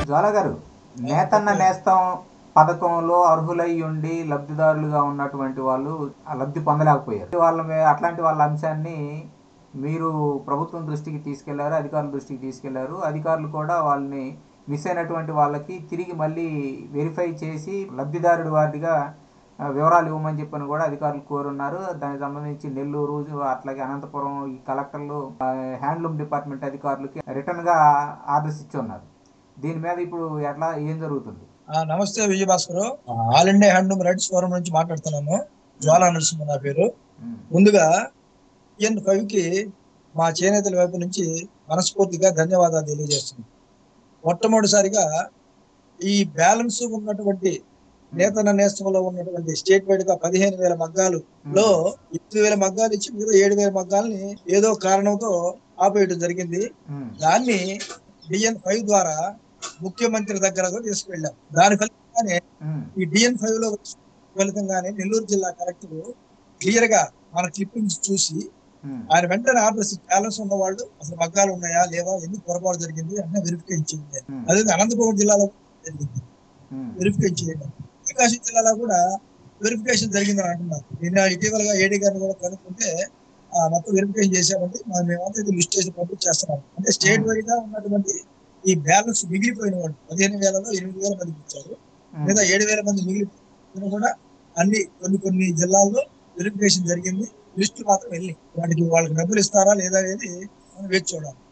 జ్వాల గారు నేతన్న నేస్తం పథకంలో అర్హులై ఉండి లబ్ధిదారులుగా ఉన్నటువంటి వాళ్ళు ఆ లబ్ధి పొందలేకపోయారు వాళ్ళ మీ- అట్లాంటి వాళ్ళ అంశాన్ని మీరు ప్రభుత్వం దృష్టికి తీసుకెళ్లారు అధికారుల దృష్టికి తీసుకెళ్లారు అధికారులు కూడా వాళ్ళని మిస్ అయినటువంటి వాళ్ళకి తిరిగి మళ్ళీ వెరిఫై చేసి లబ్ధిదారుడి వారిగా ఆ, వివరాలు ఇవ్వమని చెప్పని కూడా అధికారులు కోరున్నారు దానికి సంబంధించి నెల్లూరు అట్లాగే అనంతపురం ఈ కలెక్టర్లు ఆ, హ్యాండ్లూమ్ డిపార్ట్మెంట్ అధికారులకి రిటర్న్ గా ఆర్డర్స్ ఇచ్చి ఉన్నారు దీని మీద ఇప్పుడు ఎట్లా ఏం జరుగుతుంది ఆ, నమస్తే Vijayabhaskar all India handloom rights forum నుంచి మాట్లాడుతున్నాను జ్వాలా నరసింహ నా పేరు ఉమ్, ముందుగా ఎన్ ఫైవ్ కి మా చేనేతల వైపు నుంచి మనస్ఫూర్తిగా ధన్యవాదాలు తెలియజేస్తున్నాను మొట్టమొదటిసారిగా ఈ బ్యాలెన్స్ ఉన్నటువంటి నేతన నేస్తంలో ఉన్నటువంటి స్టేట్ వైడ్ గా పదిహేను వేల మగ్గాలు లో ఎనిమిది వేల మగ్గాలు ఇచ్చి మీరు ఏడు వేల మగ్గాల్ని ఏదో కారణంతో ఆపేయడం జరిగింది ఉమ్, దాన్ని డిఎన్ ఫైవ్ ద్వారా ముఖ్యమంత్రి దగ్గరకు తీసుకువెళ్ళాం దాని ఫలితంగానే ఉమ్, ఈ డిఎన్ ఫైవ్ లో ఫలితంగానే నెల్లూరు జిల్లా కలెక్టర్ క్లియర్ గా మన క్లిప్పింగ్స్ చూసి ఉమ్, ఆయన వెంటనే ఆర్డర్స్ బ్యాలెన్స్ ఉన్న వాళ్ళు అసలు మగ్గాలు ఉన్నాయా లేవా ఎందుకు పొరపాటు జరిగింది అన్నీ వెరిఫికేషన్ చేయండి ఉమ్, అదే అనంతపురం జిల్లాలో జరిగింది ఉమ్, వెరిఫికేషన్ చేయండి ప్రకాశం జిల్లాలో కూడా వెరిఫికేషన్ జరిగిందని అంటున్నారు నిన్న ఇటీవలగా ఏడీ గారిని కూడా కనుక్కుంటే ఆ, మొత్తం వెరిఫికేషన్ చేశామంటే మరి మేమంతా ఇది లిస్ట్ చేసి పంపించేస్తున్నాం అంటే స్టేట్ వైడ్ గా ఉన్నటువంటి ఈ బ్యాలెన్స్ మిగిలిపోయిన వాళ్ళు పదిహేను వేలలో ఎనిమిది వేల మందికి ఇచ్చారు ఉమ్, లేదా ఏడు వేల మంది మిగిలిపోయిన కూడా అన్ని కొన్ని కొన్ని జిల్లాల్లో వెరిఫికేషన్ జరిగింది లిస్టు మాత్రం వెళ్ళి వాటికి వాళ్ళకి డబ్బులు ఇస్తారా లేదా అనేది మనం వేచి చూడాలి